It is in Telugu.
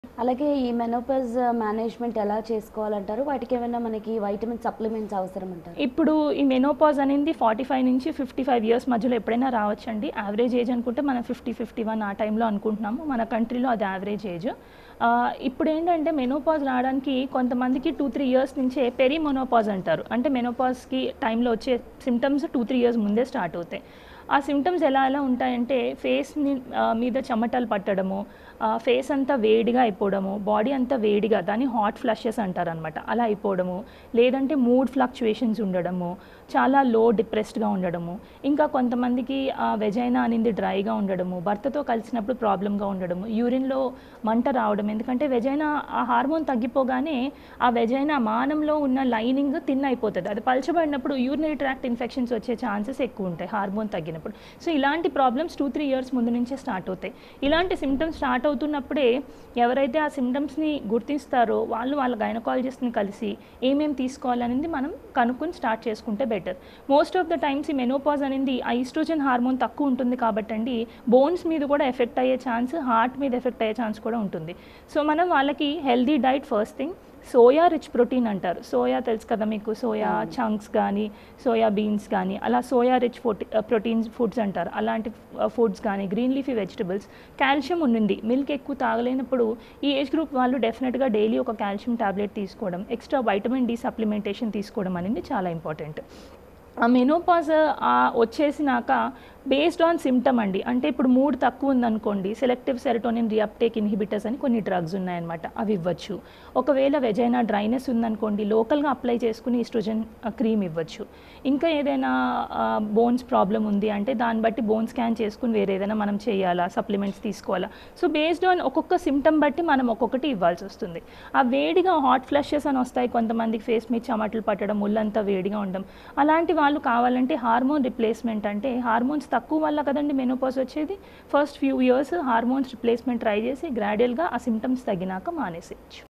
అలాగే ఈ మెనోపాజ్ మేనేజ్మెంట్ ఎలా చేసుకోవాలంటారు వాటికి ఏమైనా మనకి వైటమిన్ సప్లిమెంట్స్ అవసరం అంటారు ఇప్పుడు ఈ మెనోపాజ్ అనేది ఫార్టీ ఫైవ్ నుంచి ఫిఫ్టీ ఫైవ్ ఇయర్స్ మధ్యలో ఎప్పుడైనా రావచ్చండి యావరేజ్ ఏజ్ అనుకుంటే మనం ఫిఫ్టీ ఫిఫ్టీ వన్ ఆ టైంలో అనుకుంటున్నాము మన కంట్రీలో అది యావరేజ్ ఏజ్ ఇప్పుడు ఏంటంటే మెనోపాజ్ రావడానికి కొంతమందికి టూ త్రీ ఇయర్స్ నుంచే పెరి మొనోపాజ్ అంటారు అంటే మెనోపాజ్కి టైంలో వచ్చే సిమ్టమ్స్ టూ త్రీ ఇయర్స్ ముందే స్టార్ట్ అవుతాయి ఆ సిమ్టమ్స్ ఎలా ఎలా ఉంటాయంటే ఫేస్ని మీద చెమటలు పట్టడము ఫేస్ అంతా వేడిగా అయిపోవడము బాడీ అంతా వేడిగా దాన్ని హాట్ ఫ్లషెస్ అంటారనమాట అలా అయిపోవడము లేదంటే మూడ్ ఫ్లక్చువేషన్స్ ఉండడము చాలా లో డిప్రెస్డ్గా ఉండడము ఇంకా కొంతమందికి ఆ వెజైనా అనేది డ్రైగా ఉండడము భర్తతో కలిసినప్పుడు ప్రాబ్లంగా ఉండడము యూరిన్లో మంట రావడం ఎందుకంటే వెజైనా ఆ హార్మోన్ తగ్గిపోగానే ఆ వెజైనా మానంలో ఉన్న లైనింగ్ తిన్ అయిపోతుంది అది పలచబడినప్పుడు యూరినరీ ట్రాక్ట్ ఇన్ఫెక్షన్స్ వచ్చే ఛాన్సెస్ ఎక్కువ ఉంటాయి హార్మోన్ తగ్గినప్పుడు సో ఇలాంటి ప్రాబ్లమ్స్ టూ త్రీ ఇయర్స్ ముందు నుంచే స్టార్ట్ అవుతాయి ఇలాంటి సిమ్టమ్స్ స్టార్ట్ అవుతున్నప్పుడే ఎవరైతే ఆ సిమ్టమ్స్ని గుర్తిస్తారో వాళ్ళు వాళ్ళ గైనకాలజిస్ట్ని కలిసి ఏమేమి తీసుకోవాలనేది మనం కనుక్కొని స్టార్ట్ చేసుకుంటే better most of the times ఈ మెనోపాజ్ అనేది ఆ ఈస్ట్రోజన్ హార్మోన్ తక్కువ ఉంటుంది కాబట్టి అండి బోన్స్ మీద కూడా ఎఫెక్ట్ అయ్యే ఛాన్స్ హార్ట్ మీద ఎఫెక్ట్ అయ్యే ఛాన్స్ కూడా ఉంటుంది సో మనం వాళ్ళకి healthy diet first thing soya rich protein అంటారు సోయా తెలుసు కదా మీకు సోయా చంక్స్ కానీ సోయా బీన్స్ కానీ అలా సోయా రిచ్ ప్రోటీన్స్ ఫుడ్స్ అంటారు అలాంటి ఫుడ్స్ కానీ గ్రీన్ లీఫీ వెజిటబుల్స్ కాల్షియం ఉండింది మిల్క్ ఎక్కువ తాగలేనప్పుడు ఈ ఏజ్ గ్రూప్ వాళ్ళు డెఫినెట్గా డైలీ ఒక కాల్షియం టాబ్లెట్ తీసుకోవడం ఎక్స్ట్రా వైటమిన్ డి సప్లిమెంటేషన్ తీసుకోవడం అనేది చాలా ఇంపార్టెంట్ ఆ మెనోపాజ్ వచ్చేసినాక బేస్డ్ ఆన్ సిమ్టమ్ అండి అంటే ఇప్పుడు మూడ్ తక్కువ ఉందనుకోండి సెలెక్టివ్ సెరటోనిన్ రియాప్టేక్ ఇన్హిబిటర్స్ అని కొన్ని డ్రగ్స్ ఉన్నాయన్నమాట అవి ఇవ్వచ్చు ఒకవేళ వెజైనా డ్రైనెస్ ఉందనుకోండి లోకల్గా అప్లై చేసుకుని ఈస్ట్రోజన్ క్రీమ్ ఇవ్వచ్చు ఇంకా ఏదైనా బోన్స్ ప్రాబ్లం ఉంది అంటే దాన్ని బట్టి బోన్ స్కాన్ చేసుకుని వేరే ఏదైనా మనం చేయాలా సప్లిమెంట్స్ తీసుకోవాలా సో బేస్డ్ ఆన్ ఒక్కొక్క సిమ్టమ్ బట్టి మనం ఒక్కొక్కటి ఇవ్వాల్సి వస్తుంది ఆ వేడిగా హాట్ ఫ్లషెస్ అని వస్తాయి కొంతమందికి ఫేస్ మీద చెమటలు పట్టడం ముళ్ళంతా వేడిగా ఉండడం అలాంటి వాళ్ళు కావాలంటే హార్మోన్ రిప్లేస్మెంట్ అంటే హార్మోన్స్ తక్కువ వల్ల కదండి మెనోపాజ్ వచ్చేది first few years hormones replacement try చేసి గ్రాడ్యువల్గా ఆ సిమ్టమ్స్ తగ్గినాక మానేసేయచ్చు